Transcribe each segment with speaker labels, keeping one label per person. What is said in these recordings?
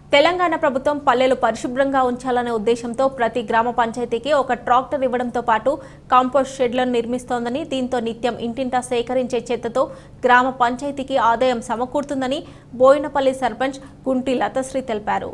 Speaker 1: తెలంగాణ ప్రభుత్వం పల్లెలు పరిశుభ్రంగా ఉంచాలనే ఉద్దేశంతో ప్రతి గ్రామ పంచాయతీకి ఒక ట్రాక్టర్ ఇవ్వడంతో పాటు కాంపోస్ట్ షెడ్లను నిర్మిస్తోందని దీంతో నిత్యం ఇంటింటా సేకరించే చెత్తతో గ్రామ పంచాయతీకి ఆదాయం సమకూరుతుందని బోయినపల్లి సర్పంచ్ కుంటి లతశ్రీ తెలిపారు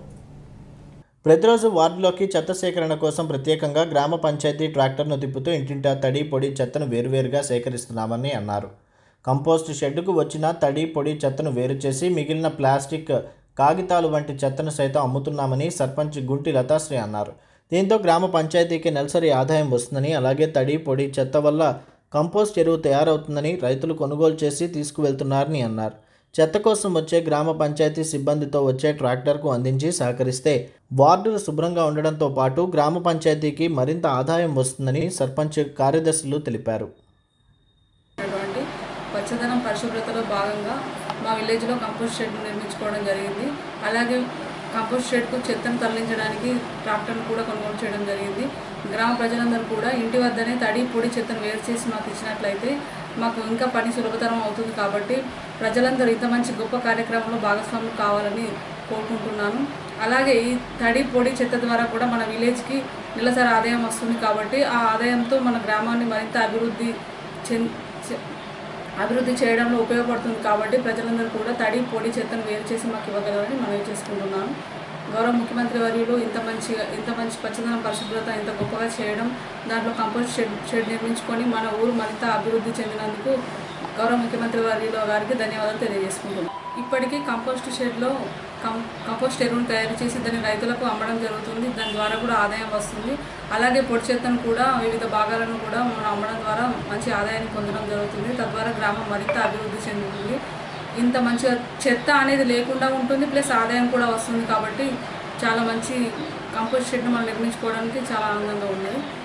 Speaker 2: ప్రతిరోజు వార్డులోకి చెత్త సేకరణ కోసం ప్రత్యేకంగా గ్రామ పంచాయతీ ట్రాక్టర్ను తిప్పుతూ ఇంటింటా తడి పొడి చెత్తను వేరువేరుగా సేకరిస్తున్నామని అన్నారు కంపోస్ట్ షెడ్డుకు వచ్చిన తడి పొడి చెత్తను వేరు చేసి మిగిలిన ప్లాస్టిక్ కాగితాలు వంటి చెత్తను సైతం అమ్ముతున్నామని సర్పంచ్ గుంటి లతాశ్రీ అన్నారు దీంతో గ్రామ పంచాయతీకి నెలసరి ఆదాయం వస్తుందని అలాగే తడి పొడి చెత్త వల్ల కంపోస్ట్ ఎరువు తయారవుతుందని రైతులు కొనుగోలు చేసి తీసుకువెళ్తున్నారని అన్నారు చెత్త కోసం వచ్చే గ్రామ పంచాయతీ సిబ్బందితో వచ్చే ట్రాక్టర్కు అందించి సహకరిస్తే వార్డులు శుభ్రంగా ఉండడంతో పాటు గ్రామ పంచాయతీకి మరింత ఆదాయం వస్తుందని సర్పంచ్ కార్యదర్శులు తెలిపారు
Speaker 3: ఉన్నటువంటి పచ్చదనం పరిశుభ్రతలో భాగంగా మా విలేజ్లో కంపోస్ట్ షెడ్ నిర్మించుకోవడం జరిగింది అలాగే కంపోస్ట్ షెడ్కు చెత్తను తరలించడానికి ట్రాక్టర్ను కూడా కొనుగోలు చేయడం జరిగింది గ్రామ ప్రజలందరూ కూడా ఇంటి వద్దనే తడి పొడి చెత్తను వేరు చేసి మాకు ఇచ్చినట్లయితే మాకు ఇంకా పని సులభతరం అవుతుంది కాబట్టి ప్రజలందరూ ఇంత మంచి గొప్ప కార్యక్రమంలో భాగస్వాములు కావాలని కోరుకుంటున్నాను అలాగే ఈ తడి పొడి చెత్త ద్వారా కూడా మన విలేజ్కి నెలసరి ఆదాయం వస్తుంది కాబట్టి ఆ ఆదాయంతో మన గ్రామాన్ని మరింత అభివృద్ధి చెంది అభివృద్ధి చేయడంలో ఉపయోగపడుతుంది కాబట్టి ప్రజలందరూ కూడా తడి పొడి చెత్తను వేరు చేసి మాకు ఇవ్వగలరని మనవి చేసుకుంటున్నాను గౌరవ ముఖ్యమంత్రి వర్యులు ఇంత మంచిగా ఇంత మంచి పచ్చదనం పరిశుభ్రత ఇంత గొప్పగా చేయడం దాంట్లో కంపోస్ట్ షెడ్ షెడ్ నిర్మించుకొని మన ఊరు మరింత అభివృద్ధి చెందినందుకు గౌరవ ముఖ్యమంత్రి వర్యుల గారికి ధన్యవాదాలు తెలియజేసుకుంటున్నాను ఇప్పటికీ కంపోస్ట్ షెడ్లో కం కంపోస్ట్ ఎరువును తయారు చేసి దాన్ని రైతులకు అమ్మడం జరుగుతుంది దాని ద్వారా కూడా ఆదాయం వస్తుంది అలాగే పొడి చెత్తను కూడా వివిధ భాగాలను కూడా మనం అమ్మడం ద్వారా మంచి ఆదాయాన్ని పొందడం జరుగుతుంది తద్వారా గ్రామం మరింత అభివృద్ధి చెందుతుంది ఇంత మంచిగా చెత్త అనేది లేకుండా ఉంటుంది ప్లస్ ఆదాయం కూడా వస్తుంది కాబట్టి చాలా మంచి కంపోస్ట్ షెడ్ను మనం నిర్మించుకోవడానికి చాలా ఆనందంగా ఉన్నది